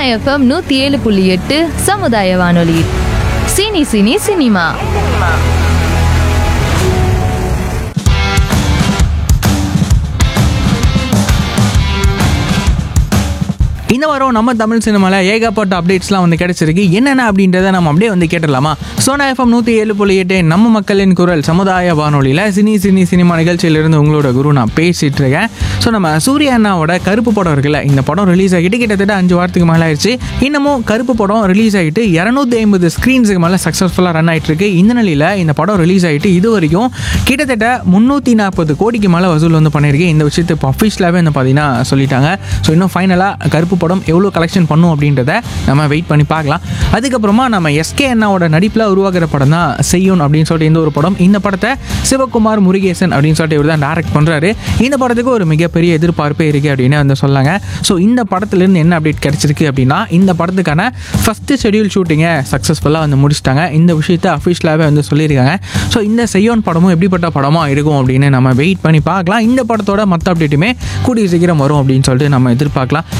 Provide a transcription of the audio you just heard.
FM நூற்றி ஏழு புள்ளி எட்டு சமுதாய வானொலி சினி சினி சினிமா இந்த வாரம் நம்ம தமிழ் சினிமாவில் ஏகப்பட்ட அப்டேட்ஸ்லாம் வந்து கிடைச்சிருக்கு என்னென்ன அப்படின்றத நம்ம அப்படியே வந்து கேட்டுடலாமா சோனா எஃப்எம் நூற்றி ஏழு புள்ளி எட்டு நம்ம மக்களின் குரல் சமுதாய வானொலியில் சினி சினி சினிமா நிகழ்ச்சியிலிருந்து உங்களோட குரு நான் பேசிகிட்டு இருக்கேன் ஸோ நம்ம சூர்யா அண்ணாவோட கருப்பு படம் இருக்குல்ல இந்த படம் ரிலீஸ் ஆகிட்டு கிட்டத்தட்ட அஞ்சு வாரத்துக்கு மேலே ஆயிடுச்சு இன்னமும் கருப்பு படம் ரிலீஸ் ஆகிட்டு இரநூத்தி ஐம்பது ஸ்க்ரீன்ஸுக்கு மேலே சக்ஸஸ்ஃபுல்லாக ரன் ஆகிட்டு இருக்கு இந்த நிலையில் இந்த படம் ரிலீஸ் ஆகிட்டு இது வரைக்கும் கிட்டத்தட்ட முந்நூற்றி நாற்பது கோடிக்கு மேலே வசூல் வந்து பண்ணியிருக்கு இந்த விஷயத்தை இப்போ அஃபிஷியலாகவே வந்து பார்த்தீங்கன்னா சொல்லிட்டாங்க ஸோ இன்னும் ஃபைனலாக கருப்பு படம் எவ்வளோ கலெக்ஷன் பண்ணும் அப்படின்றத நம்ம வெயிட் பண்ணி பார்க்கலாம் அதுக்கப்புறமா நம்ம எஸ்கே அண்ணாவோட நடிப்பில் உருவாகிற படம் தான் செய்யும் அப்படின்னு சொல்லிட்டு இந்த ஒரு படம் இந்த படத்தை சிவகுமார் முருகேசன் அப்படின்னு சொல்லிட்டு இவர் தான் டேரக்ட் பண்ணுறாரு இந்த படத்துக்கு ஒரு மிகப்பெரிய எதிர்பார்ப்பே இருக்குது அப்படின்னு வந்து சொல்லாங்க ஸோ இந்த படத்துலேருந்து என்ன அப்டேட் கிடைச்சிருக்கு அப்படின்னா இந்த படத்துக்கான ஃபஸ்ட்டு ஷெடியூல் ஷூட்டிங்கை சக்ஸஸ்ஃபுல்லாக வந்து முடிச்சிட்டாங்க இந்த விஷயத்தை அஃபிஷியலாகவே வந்து சொல்லியிருக்காங்க ஸோ இந்த செய்யோன் படமும் எப்படிப்பட்ட படமாக இருக்கும் அப்படின்னு நம்ம வெயிட் பண்ணி பார்க்கலாம் இந்த படத்தோட மற்ற அப்டேட்டுமே கூடிய சீக்கிரம் வரும் அப்படின்னு சொல்லிட்டு நம்ம எதிர்பார்க்கலாம்